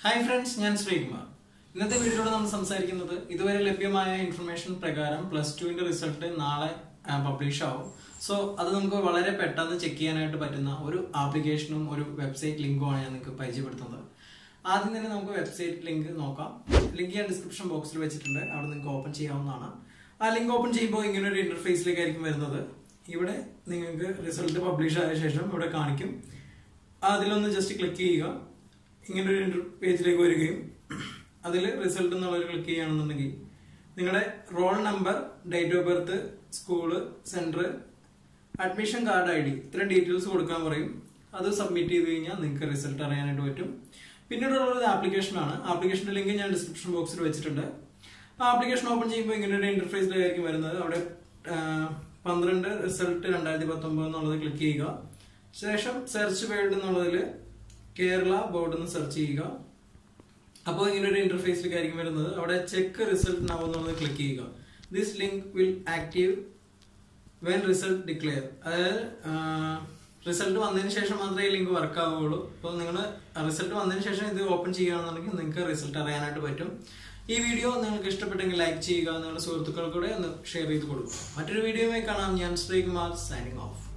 hi friends ഞാൻ ശ്രീകുമാർ ഇന്നത്തെ വീഡിയോയിലൂടെ നമ്മൾ സംസാരിക്കുന്നത് ഇതുവരെ ലഭ്യമായ ഇൻഫർമേഷൻ പ്രകാരം പ്ലസ് ടുവിന്റെ റിസൾട്ട് നാളെ പബ്ലിഷ് ആവും സോ അത് നമുക്ക് വളരെ പെട്ടെന്ന് ചെക്ക് ചെയ്യാനായിട്ട് പറ്റുന്ന ഒരു ആപ്ലിക്കേഷനും ഒരു വെബ്സൈറ്റ് ലിങ്കുമാണ് ഞാൻ നിങ്ങൾക്ക് പരിചയപ്പെടുത്തുന്നത് ആദ്യം തന്നെ നമുക്ക് വെബ്സൈറ്റ് ലിങ്ക് നോക്കാം ലിങ്ക് ഞാൻ ഡിസ്ക്രിപ്ഷൻ ബോക്സിൽ വെച്ചിട്ടുണ്ട് അവിടെ നിങ്ങൾക്ക് ഓപ്പൺ ചെയ്യാവുന്നതാണ് ആ ലിങ്ക് ഓപ്പൺ ചെയ്യുമ്പോൾ ഇങ്ങനെ ഒരു ഇന്റർഫേസിലേക്കായിരിക്കും വരുന്നത് ഇവിടെ നിങ്ങൾക്ക് റിസൾട്ട് പബ്ലിഷ് ആയ ശേഷം ഇവിടെ കാണിക്കും അതിലൊന്ന് ജസ്റ്റ് ക്ലിക്ക് ചെയ്യുക ഇങ്ങനെ ഒരു ഇന്റർ പേജിലേക്ക് വരികയും അതിൽ റിസൾട്ട് എന്നുള്ളൊരു ക്ലിക്ക് ചെയ്യുകയാണെന്നുണ്ടെങ്കിൽ നിങ്ങളുടെ roll number date of birth school centre admission card I D ഇത്രയും ഡീറ്റെയിൽസ് കൊടുക്കാൻ പറയും അത് സബ്മിറ്റ് ചെയ്ത് കഴിഞ്ഞാൽ നിങ്ങൾക്ക് റിസൾട്ട് അറിയാനായിട്ട് പറ്റും പിന്നീടുള്ളത് ആപ്ലിക്കേഷനാണ് ആപ്ലിക്കേഷന്റെ ലിങ്ക് ഞാൻ ഡിസ്ക്രിപ്ഷൻ ബോക്സിൽ വെച്ചിട്ടുണ്ട് ആ ആപ്ലിക്കേഷൻ ഓപ്പൺ ചെയ്യുമ്പോൾ ഇങ്ങനെ ഒരു ഇന്റർഫേസിലായിരിക്കും വരുന്നത് അവിടെ ആ, പന്ത്രണ്ട് റിസൾട്ട് രണ്ടായിരത്തി പത്തൊമ്പത് എന്നുള്ളത് ക്ലിക്ക് ചെയ്യുക ശേഷം സെർച്ച് വേൾഡ് എന്നുള്ളതിൽ കേരള ബോർഡ് എന്ന് സെർച്ച് ചെയ്യുക അപ്പോൾ ഇങ്ങനെ ഒരു ഇന്റർഫേസിലേക്കായിരിക്കും വരുന്നത് അവിടെ ചെക്ക് റിസൾട്ട് നൗ എന്നുള്ളത് ക്ലിക്ക് ചെയ്യുക this link will active when result declare അതായത് റിസൾട്ട് വന്നതിന് ശേഷം മാത്രമേ ഈ ലിങ്ക് വർക്ക് ആവുകയുള്ളൂ അപ്പോൾ നിങ്ങൾ റിസൾട്ട് വന്നതിന് ശേഷം ഇത് ഓപ്പൺ ചെയ്യുകയാണെന്നുണ്ടെങ്കിൽ നിങ്ങൾക്ക് റിസൾട്ട് അറിയാനായിട്ട് പറ്റും ഈ വീഡിയോ നിങ്ങൾക്ക് ഇഷ്ടപ്പെട്ടെങ്കിൽ ലൈക്ക് ചെയ്യുക നിങ്ങളുടെ സുഹൃത്തുക്കൾക്കൂടെ ഒന്ന് ഷെയർ ചെയ്ത് കൊടുക്കുക മറ്റൊരു വീഡിയോയുമായി കാണാം ഞാൻ ശ്രീകുമാർ സൈനിങ് ഓഫ്